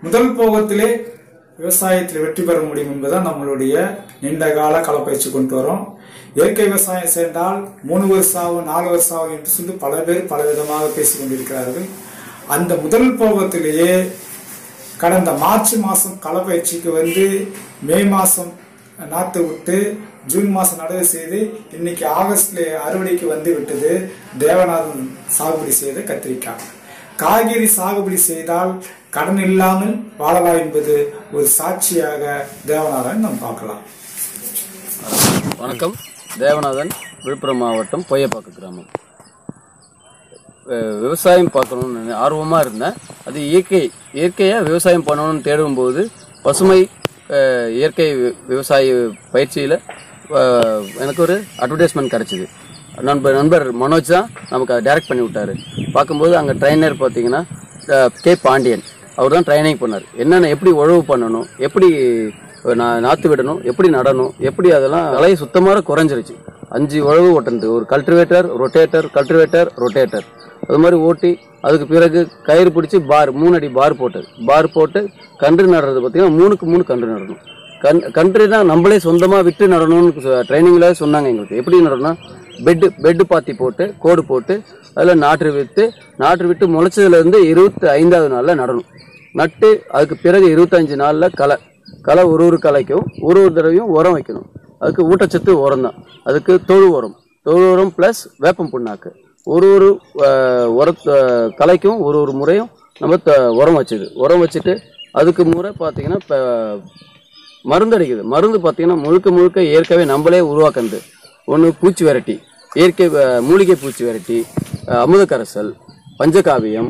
முதல் போகத்திலே விவசாயத்தில் வெற்றி பெற முடியும் என்பதுதான் நம்மளுடைய நீண்ட கால களப்பயிற்சி கொண்டு வரோம் இயற்கை விவசாயம் சேர்ந்தால் மூணு வருஷம் ஆகும் நாலு வருஷம் ஆகும் என்று சொல்லி பல பேர் பல விதமாக பேசிக் கொண்டிருக்கிறார்கள் அந்த முதல் போகத்திலேயே கடந்த மார்ச் மாசம் களப்பயிற்சிக்கு வந்து மே மாசம் நாத்து விட்டு ஜூன் மாசம் நடவு செய்து இன்னைக்கு ஆகஸ்ட்ல அறுவடைக்கு வந்து விட்டது தேவநாதன் சாகுபடி செய்த கத்திரிக்காய் காய்கறி சாகுபடி செய்தால் கடன் இல்லாமல் வாழலாம் என்பது ஒரு சாட்சியாக தேவநாதன் நாம் பார்க்கலாம் வணக்கம் தேவநாதன் விழுப்புரம் மாவட்டம் பொய்யப்பாக்கு கிராமம் அஹ் விவசாயம் பார்க்கணும்னு ஆர்வமாக இருந்தேன் அது இயற்கை இயற்கையாக விவசாயம் பண்ணணும்னு தேடும்போது பசுமை அஹ், இயற்கை வி- விவசாய பயிற்சியில் எனக்கு ஒரு அட்வர்டைஸ்மெண்ட் கிடச்சிது நண்பர் நண்பர் மனோஜ் தான் நமக்கு அதை டைரக்ட் பண்ணி விட்டாரு பார்க்கும்போது அங்கே ட்ரைனர் பார்த்தீங்கன்னா அஹ், கே பாண்டியன் அவர் தான் ட்ரைனிங் பண்ணார் என்னென்ன எப்படி உழவு பண்ணணும் எப்படி நான் நாற்று விடணும் எப்படி நடணும் எப்படி அதெல்லாம் கலையை சுத்தமாக குறைஞ்சிருச்சு அஞ்சு உழவு ஓட்டுனது ஒரு கல்டிவேட்டர் ரொட்டேட்டர் கல்டிவேட்டர் ரொட்டேட்டர் அது மாதிரி ஓட்டி அதுக்கு பிறகு கயிறு பிடிச்சி பார் மூணு அடி பார் போட்டது பார் போட்டு கன்று நடுறது பார்த்தீங்கன்னா மூணுக்கு மூணு கன்று நடணும் கன் கன்று தான் நம்மளே சொந்தமாக விட்டு நடணும்னு ட்ரைனிங்கில் சொன்னாங்க எங்களுக்கு எப்படி நடணும்னா பெட்டு பெட்டு பாத்தி போட்டு கோடு போட்டு அதில் நாற்று விட்டு நாற்று விட்டு முளைச்சதுலேருந்து இருபத்தி ஐந்தாவது நாளில் நடணும் நட்டு அதுக்கு பிறகு இருபத்தஞ்சு நாளில் களை களை ஒரு ஒரு களைக்கும் ஒரு ஒரு தடவையும் உரம் வைக்கணும் அதுக்கு ஊட்டச்சத்து உரம் தான் அதுக்கு தொழு உரம் தொழு உரம் ப்ளஸ் வேப்பம் புண்ணாக்கு ஒரு ஒரு அஹ், உர அஹ், களைக்கும் ஒரு ஒரு முறையும் நம்ம த- உரம் வச்சுது உரம் வச்சுட்டு அதுக்கு முறை பார்த்தீங்கன்னா இப்போ மருந்து அடிக்குது மருந்து பார்த்தீங்கன்னா முழுக்க முழுக்க இயற்கையாகவே நம்மளே உருவாக்குனது ஒன்று பூச்சி வெரைட்டி இயற்கை அஹ், மூலிகை பூச்சி வெரைட்டி அஹ், அமுதக்கரசல் பஞ்சகாவியம்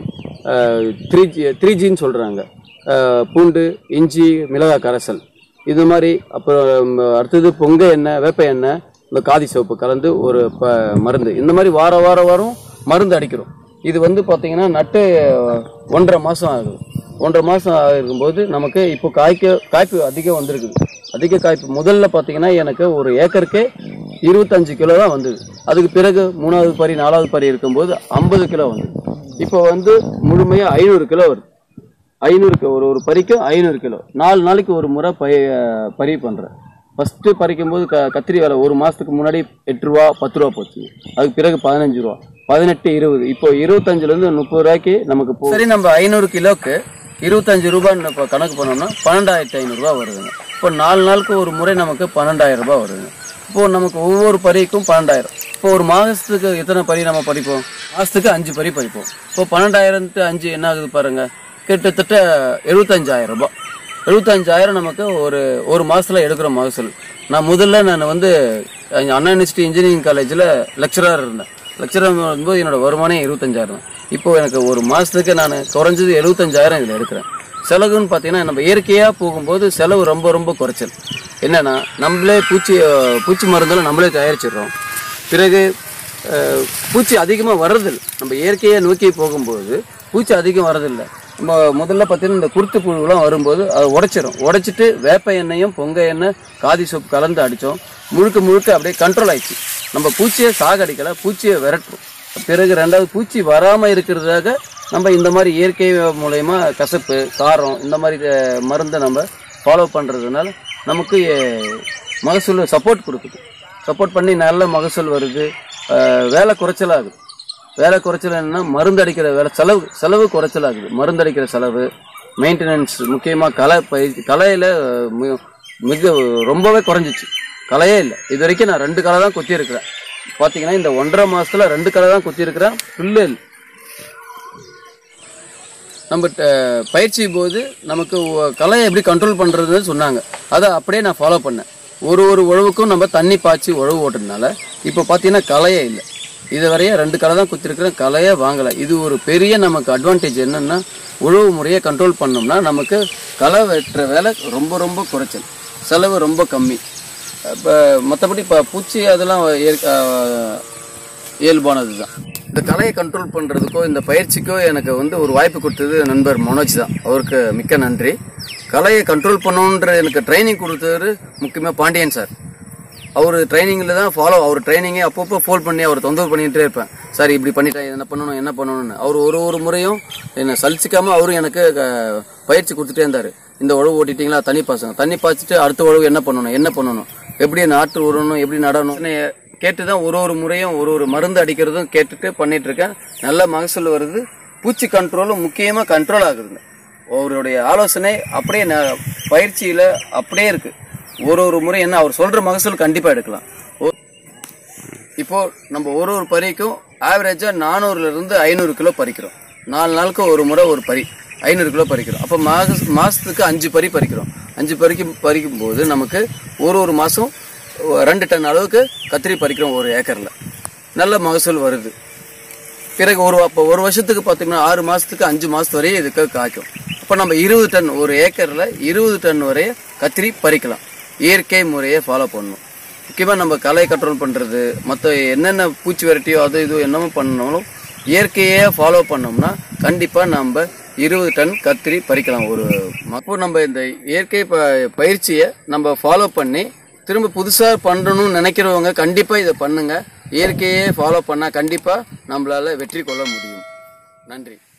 த்ரீ ஜி த்ரீ ஜின்னு சொல்கிறாங்க பூண்டு இஞ்சி மிளகாய் கரைசல் இது மாதிரி அப்புறம் அடுத்தது பொங்க எண்ணெய் வேப்ப எண்ணெய் இந்த காதி சோப்பு கலந்து ஒரு ப மருந்து இந்த மாதிரி வார வார வாரம் மருந்து அடிக்கிறோம் இது வந்து பார்த்தீங்கன்னா நட்டு ஒன்றரை மாதம் ஆகுது ஒன்றரை மாதம் இருக்கும்போது நமக்கு இப்போ காய்க்க காய்ப்பு அதிகம் வந்திருக்குது அதிக காய்ப்பு முதல்ல பார்த்தீங்கன்னா எனக்கு ஒரு ஏக்கருக்கே இருபத்தஞ்சு கிலோ தான் வந்தது அதுக்கு பிறகு மூணாவது பரி நாலாவது பரி இருக்கும்போது ஐம்பது கிலோ வந்தது இப்போ வந்து முழுமையாக ஐநூறு கிலோ வருது ஐநூறு கி- ஒரு ஒரு பறிக்கும் ஐநூறு கிலோ நாலு நாளைக்கு ஒரு முறை பய பறி பண்ணுறேன் ஃபஸ்ட்டு பறிக்கும்போது க கத்திரி வேலை ஒரு மாதத்துக்கு முன்னாடி எட்டு ரூபா பத்து ரூபா போச்சு அதுக்கு பிறகு பதினஞ்சு ரூபா பதினெட்டு இருபது இப்போ இருபத்தஞ்சிலேருந்து முப்பது ரூபாய்க்கு நமக்கு போ சரி நம்ம ஐநூறு கிலோக்கு இருபத்தஞ்சு ரூபான்னு இப்போ கணக்கு பண்ணோம்னா பன்னெண்டாயிரத்தி ஐநூறுரூவா வருதுங்க இப்போ நாலு நாளுக்கு ஒரு முறை நமக்கு பன்னெண்டாயிரம் ரூபாய் வருதுங்க இப்போ நமக்கு ஒவ்வொரு பறிக்கும் பன்னெண்டாயிரம் இப்போ ஒரு மாதத்துக்கு எத்தனை பறி நம்ம படிப்போம் மாதத்துக்கு அஞ்சு பறி படிப்போம் இப்போ பன்னெண்டாயிரத்து அஞ்சு என்ன ஆகுது பாருங்க கிட்டத்தட்ட எழுபத்தஞ்சாயிரம் ரூபாய் எழுபத்தஞ்சாயிரம் நமக்கு ஒரு ஒரு மாசத்துல எடுக்கிற மகசூல் நான் முதல்ல நான் வந்து அங்க அண்ணா யூனிவர்சிட்டி இன்ஜினியரிங் காலேஜில் லெக்சராக இருந்தேன் லெக்சராக இருக்கும்போது என்னோட வருமானம் இருபத்தஞ்சாயிரம் தான். இப்போ எனக்கு ஒரு மாசத்துக்கு நான் குறைஞ்சது எழுபத்தஞ்சாயிரம் இதில் எடுக்கிறேன் செலவுன்னு பார்த்தீங்கன்னா நம்ம இயற்கையாக போகும்போது செலவு ரொம்ப ரொம்ப குறைச்சல் என்னன்னா நம்மளே பூச்சி அஹ், பூச்சி மருந்தெல்லாம் நம்மளே தயாரிச்சிடுறோம் பிறகு அஹ், பூச்சி அதிகமாக வர்றதில்லை நம்ம இயற்கையை நோக்கி போகும்போது பூச்சி அதிகம் வர்றதில்லை நம்ம முதல்ல பார்த்தீங்கன்னா இந்த குருத்து புழுலாம் வரும்போது அதை உடைச்சிரும் உடைச்சிட்டு வேப்ப எண்ணெயும் பொங்க எண்ணெய் காதி சோப்பு கலந்து அடித்தோம் முழுக்க முழுக்க அப்படியே கண்ட்ரோல் ஆயிடுச்சு நம்ம பூச்சியை சாகடிக்கல பூச்சியை விரட்டுறோம் பிறகு ரெண்டாவது பூச்சி வராமல் இருக்கிறதாக நம்ம இந்த மாதிரி இயற்கை மூலயமா கசப்பு காரம் இந்த மாதிரி அஹ், மருந்தை நம்ம ஃபாலோ பண்ணுறதுனால நமக்கு அஹ், மகசூல் சப்போர்ட் கொடுக்குது சப்போர்ட் பண்ணி நல்ல மகசூல் வருது அஹ், வேலை குறைச்சலாகுது வேலை குறைச்சல் என்னன்னா மருந்து அடிக்கிற வேலை செலவு செலவு குறைச்சல் ஆகுது மருந்து அடிக்கிற செலவு மெயின்டெனன்ஸ் முக்கியமாக களை பயிற்சி களையில் மிக ரொம்பவே குறைஞ்சிச்சு களையே இல்லை இது வரைக்கும் நான் ரெண்டு களை தான் கொத்தி இருக்கிறேன் பார்த்தீங்கன்னா இந்த ஒன்றரை மாசத்துல ரெண்டு களை தான் கொத்தி இருக்கிறேன் புல்லு இல்லை நம்ம ட- பயிற்சி போது நமக்கு ஒ- கலையை எப்படி கண்ட்ரோல் பண்ணுறதுன்னு சொன்னாங்க அதை அப்படியே நான் ஃபாலோ பண்ணேன் ஒரு ஒரு உழவுக்கும் நம்ம தண்ணி பாய்ச்சி உழவு ஓட்டுறதுனால இப்போ பார்த்தீங்கன்னா கலையே இல்லை இது வரைய ரெண்டு களை தான் குத்திருக்கிறேன் கலையே வாங்கலை இது ஒரு பெரிய நமக்கு அட்வான்டேஜ் என்னன்னா உழவு முறையை கண்ட்ரோல் பண்ணோம்னா நமக்கு களை வெட்டுற வேலை ரொம்ப ரொம்ப குறைச்சல் செலவு ரொம்ப கம்மி இப்போ மற்றபடி இப்போ பூச்சி அதெல்லாம் இயற்கை- ஆஹ், இயல்பானது தான் இந்த கலையை கண்ட்ரோல் பண்ணுறதுக்கோ இந்த பயிற்சிக்கோ எனக்கு வந்து ஒரு வாய்ப்பு கொடுத்தது நண்பர் மனோஜ் தான் அவருக்கு மிக்க நன்றி கலையை கண்ட்ரோல் பண்ணணுன்ற எனக்கு ட்ரைனிங் கொடுத்தவர் முக்கியமாக பாண்டியன் சார் அவர் ட்ரைனிங்கில் தான் ஃபாலோ அவர் ட்ரைனிங்கே அப்பப்போ ஃபோல் பண்ணி அவர் தொந்தரவு பண்ணிகிட்டே இருப்பேன் சார் இப்படி பண்ணிட்டேன் என்ன பண்ணணும் என்ன பண்ணணும்னு அவர் ஒரு ஒரு முறையும் என்னை சலிச்சிக்காம அவரும் எனக்கு அஹ், பயிற்சி கொடுத்துட்டே இருந்தாரு இந்த உழவு ஓட்டிட்டீங்களா தண்ணி பாசங்க தண்ணி பாய்ச்சிட்டு அடுத்த உழவு என்ன பண்ணணும் என்ன பண்ணணும் எப்படி நாற்று உரணும் எப்படி நடணும் கேட்டு தான் ஒரு ஒரு முறையும் ஒரு ஒரு மருந்து அடிக்கிறதும் கேட்டுட்டு பண்ணிட்டு இருக்கேன் நல்ல மகசூல் வருது பூச்சி கண்ட்ரோலும் முக்கியமாக கண்ட்ரோல் ஆகுதுங்க அவருடைய ஆலோசனை அப்படியே ந- பயிற்சியில அப்படியே இருக்கு ஒரு ஒரு முறை என்ன அவர் சொல்ற மகசூல் கண்டிப்பா எடுக்கலாம் ஓ- இப்போ நம்ம ஒரு ஒரு பறிக்கும் ஆவரேஜா நானூறுல இருந்து ஐநூறு கிலோ பறிக்கிறோம் நாலு நாளுக்கு ஒரு முறை ஒரு பறி ஐநூறு கிலோ பறிக்கிறோம் அப்போ மாச மாசத்துக்கு அஞ்சு பறி பறிக்கிறோம் அஞ்சு பறிக்கும் பறிக்கும் போது நமக்கு ஒரு ஒரு மாசம் ரெண்டு டன் அளவுக்கு கத்திரி பறிக்கிறோம் ஒரு ஏக்கர்ல நல்ல மகசூல் வருது பிறகு ஒரு அப்போ ஒரு வருஷத்துக்கு பார்த்தீங்கன்னா ஆறு மாசத்துக்கு அஞ்சு மாசத்து வரையும் இதுக்கு காய்க்கும் அப்போ நம்ம இருபது டன் ஒரு ஏக்கர்ல இருபது டன் வரைய கத்திரி பறிக்கலாம் இயற்கை முறையை ஃபாலோ பண்ணணும் முக்கியமாக நம்ம களை கண்ட்ரோல் பண்ணுறது மற்ற என்னென்ன பூச்சி வெரைட்டியோ அது இது என்னமோ பண்ணாலும் இயற்கையே ஃபாலோ பண்ணோம்னா கண்டிப்பாக நம்ம இருபது டன் கத்திரி பறிக்கலாம் ஒரு அப்போ நம்ம இந்த இயற்கை ப பயிற்சியை நம்ம ஃபாலோ பண்ணி திரும்ப புதுசாக பண்ணணும்னு நினைக்கிறவங்க கண்டிப்பாக இதை பண்ணுங்க இயற்கையே ஃபாலோ பண்ணால் கண்டிப்பாக நம்மளால வெற்றி கொள்ள முடியும் நன்றி